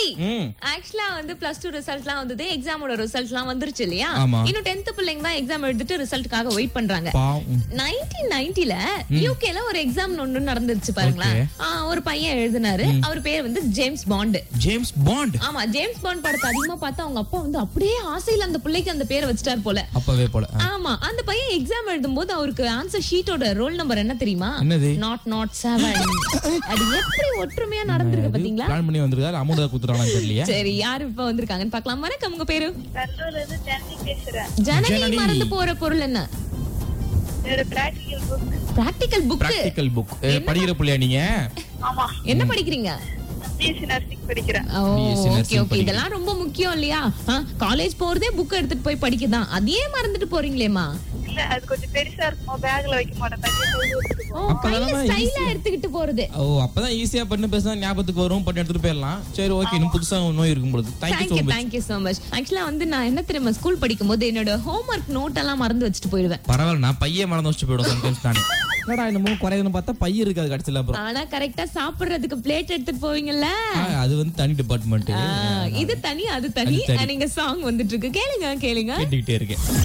ம் ஆக்சுவலா வந்து பிளஸ் டூ ரிசல்ட்லாம் வந்தது எக்ஸாமோட ரிசல்ட்லாம் வந்துருச்சு இல்லையா ஆமா. இன்னும் டென்த் பிள்ளைங்க தான் எக்ஸாம் எழுதிட்டு ரிசல்ட்டுக்காக வெயிட் பண்றாங்க பாவம் நைன்டீன் நைன்டில யூகேல ஒரு எக்ஸாம் ஒண்ணு நடந்துருச்சு பாருங்களேன் ஆ, ஒரு பையன் எழுதினாரு அவர் பேர் வந்து ஜேம்ஸ் பாண்ட் ஜேம்ஸ் பாண்ட் ஆமா ஜேம்ஸ் பாண்ட் படத்தை அதிகமா பார்த்தா அவங்க அப்பா வந்து அப்படியே ஆசையில அந்த பிள்ளைக்கு அந்த பேரை வச்சுட்டார் போல அப்பவே போல ஆ. ஆமா அந்த பையன் எக்ஸாம் எழுதும்போது அவருக்கு ஆன்சர் ஷீட்டோட ரோல் நம்பர் என்ன தெரியுமா என்னது? நாட் நாட் செவன் அது எப்படி ஒற்றுமையா நடந்திருக்கு பாத்தீங்களா பிளான் பண்ணி வந்திருக்காரு அமௌண்ட் குத்துறாங்கன்னு தெரியலையா சரி யாரு இப்ப வந்திருக்காங்கன்னு பார்க்கலாம் வணக்கம் உங்க பேரு கல்லூர்ல இருந்து ஜனனி பேசுறேன் ஜனனி ஜனனி. மறந்து போற பொருள் என்ன என்னோட practical book practical book practical book படிக்கிற பிள்ளையா நீங்க ஆமா என்ன படிக்கிறீங்க பிஎஸ்சி நர்சிங் படிக்கிறேன் oh BSc okay nursing okay இதெல்லாம் ரொம்ப முக்கியம் இல்லையா காலேஜ் போறதே புக் எடுத்துட்டு போய் படிக்கதான் அதையே மறந்துட்டு போறீங்களேம்மா இல்ல அது கொஞ்சம் பெருசா இருக்குமோ பேக்ல வைக்க மாட்டேன் தனியா கையில வச்சுக்குவோம். ஓ கையில அப்பதானே ஸ்டைலா எடுத்துக்கிட்டு போறது ஓ அப்பதான் ஈஸியா பண்ணு பேசினா ஞாபகத்துக்கு வரும் பண்ணி எடுத்துட்டு போயிடலாம் சரி ஓகே இன்னும் புதுசா நோய் இருக்கும் பொழுது thank you thank you so much thank you so much ஆக்சுவலா வந்து நான் என்ன தெரியுமா ஸ்கூல் படிக்கும் போது என்னோட ஹோம்ஒர்க் நோட் எல்லாம் மறந்து வச்சுட்டு போயிடுவேன் பரவாயில்ல நான் பையன் மறந்து வச்சுட்டு போயிடும் சம்டைம்ஸ் நானே என்னடா என்னமோ குறையுதுன்னு பார்த்தா பையன் இருக்காது கடைசியில் அப்புறம் ஆனா கரெக்டா சாப்பிடுறதுக்கு பிளேட் எடுத்துட்டு போவீங்கல்ல ஆ, அது வந்து தனி டிபார்ட்மெண்ட் ஆ, இது தனி அது தனி அது தனி. நீங்க சாங் வந்துட்டு இருக்கு கேளுங்க கேளுங்க கேட்டுக்கிட்டே இருக்கேன்